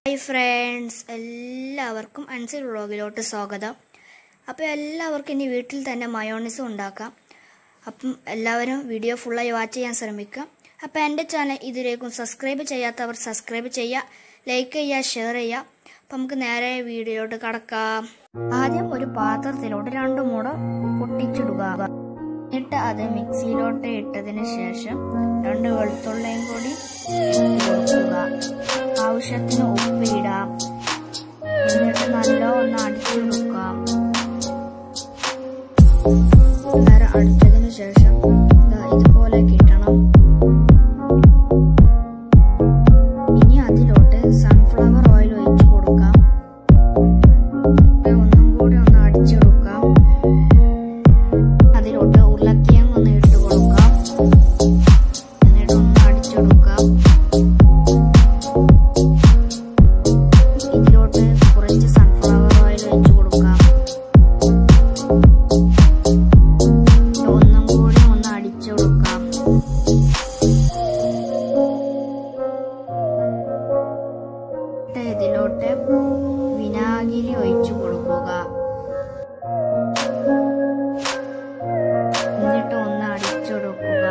hi friends എല്ലാവർക്കും അൻസിൽ വ്ളോഗിലോട്ട് സ്വാഗതം അപ്പോൾ എല്ലാവർക്കും ഇനി വീട്ടിൽ തന്നെ മയോണൈസ് ഉണ്ടാക്കാം അപ്പം എല്ലാവരും വീഡിയോ ഫുള്ളായി വാച്ച് ചെയ്യാൻ ശ്രമിക്കുക അപ്പോൾ എൻ്റെ ചാനൽ ഇതിലേക്കും സബ്സ്ക്രൈബ് ചെയ്യാത്തവർ സബ്സ്ക്രൈബ് ചെയ്യുക ലൈക്ക് ചെയ്യുക ഷെയർ ചെയ്യുക അപ്പം നമുക്ക് നേരെ വീഡിയോയിലോട്ട് കടക്കാം ആദ്യം ഒരു പാത്രത്തിലോട്ട് രണ്ട് മുട പൊട്ടിച്ചിടുക എന്നിട്ട് അത് മിക്സിയിലോട്ട് ഇട്ടതിന് ശേഷം രണ്ട് വെളുത്തുള്ളിയും കൂടി കൊടുക്കുക ആവശ്യത്തിന് ഉപ്പ് ഇടാം എന്നിട്ട് നല്ല ഒന്ന് അടിച്ചെടുക്കാം നേരെ അടിച്ചതിന് ശേഷം ദാ ഇതുപോലെ കിട്ടണം ഇനി അതിലോട്ട് സൺഫ്ലവർ ഓയിൽ ഒഴിച്ചു കൊടുക്കാം ഒന്നും കൂടി ഒന്ന് അടിച്ചെടുക്കാം അതിലോട്ട് ഉരുളക്കിഴങ്ങ് ഒന്ന് ഇട്ട് കൊടുക്കാം എന്നിട്ട് ഒന്ന് അടിച്ചെടുക്കാം ഇതിലോട്ട് കുറച്ച് സൺഫ്ലവർ ഓയിൽ വെച്ച് കൊടുക്കാം ഒന്നും കൂടി ഒന്ന് അടിച്ചു കൊടുക്കാം ഇതിലോട്ട് വിനാഗിരി ഒഴിച്ചു കൊടുക്കുക എന്നിട്ട് ഒന്ന് അടിച്ചെടുക്കുക